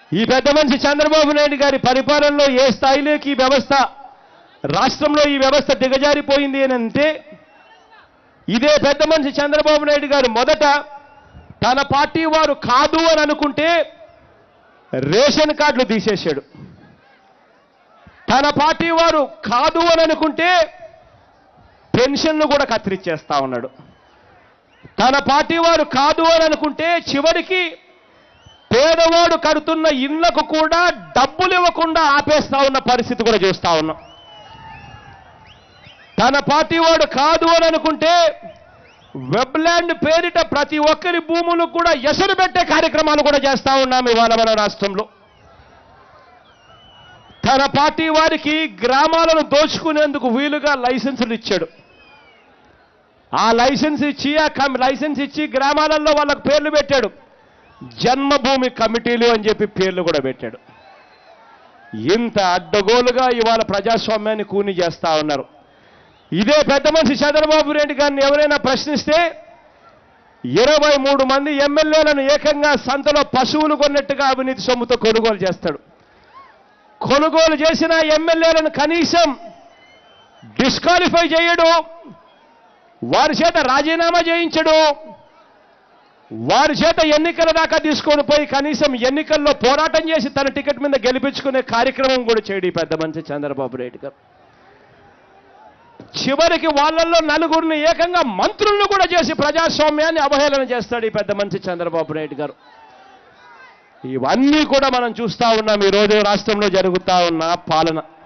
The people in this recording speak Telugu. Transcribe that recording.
ఈ పెద్ద మనిషి చంద్రబాబు నాయుడు గారి పరిపాలనలో ఏ స్థాయిలోకి ఈ వ్యవస్థ రాష్ట్రంలో ఈ వ్యవస్థ దిగజారిపోయింది అని అంటే ఇదే పెద్ద మనిషి చంద్రబాబు నాయుడు గారు మొదట తన పార్టీ వారు కాదు అని అనుకుంటే రేషన్ కార్డులు తీసేశాడు తన పార్టీ వారు కాదు అని అనుకుంటే పెన్షన్లు కూడా కత్తిరించేస్తా ఉన్నాడు తన పార్టీ వారు కాదు అని అనుకుంటే చివరికి పేదవాడు కడుతున్న ఇళ్లకు కూడా డబ్బులు ఇవ్వకుండా ఆపేస్తా ఉన్న పరిస్థితి కూడా చూస్తా ఉన్నాం తన పార్టీ వాడు కాదు అని అనుకుంటే వెబ్లాండ్ పేరిట ప్రతి ఒక్కరి భూములు కూడా ఎసరు పెట్టే కార్యక్రమాలు కూడా చేస్తా ఉన్నాం ఇవాళ మన రాష్ట్రంలో తన పార్టీ వారికి గ్రామాలను దోచుకునేందుకు వీలుగా లైసెన్సులు ఇచ్చాడు ఆ లైసెన్స్ ఇచ్చి ఆ కమ్ లైసెన్స్ ఇచ్చి గ్రామాలలో వాళ్ళకు పేర్లు పెట్టాడు జన్మభూమి కమిటీలు అని చెప్పి పేర్లు కూడా పెట్టాడు ఇంత అడ్డగోలుగా ఇవాళ ప్రజాస్వామ్యాన్ని కూని చేస్తా ఉన్నారు ఇదే పెద్ద మనిషి చంద్రబాబు నాయుడు గారిని ఎవరైనా ప్రశ్నిస్తే ఇరవై మూడు మంది ఎమ్మెల్యేలను ఏకంగా సంతలో పశువులు కొన్నట్టుగా అవినీతి సొమ్ముతో కొనుగోలు చేస్తాడు కొనుగోలు చేసిన ఎమ్మెల్యేలను కనీసం డిస్క్వాలిఫై చేయడు వారి చేత రాజీనామా చేయించడు వారి చేత ఎన్నికల దాకా తీసుకొని పోయి కనీసం ఎన్నికల్లో పోరాటం చేసి తన టికెట్ మీద గెలిపించుకునే కార్యక్రమం కూడా చేయడు ఈ పెద్ద మనిషి చంద్రబాబు నాయుడు గారు చివరికి వాళ్ళల్లో నలుగురిని ఏకంగా మంత్రులను కూడా చేసి ప్రజాస్వామ్యాన్ని అవహేళన చేస్తాడు ఈ పెద్ద మనిషి చంద్రబాబు నాయుడు గారు ఇవన్నీ కూడా మనం చూస్తా ఉన్నాం ఈ రోజు రాష్ట్రంలో జరుగుతా ఉన్న పాలన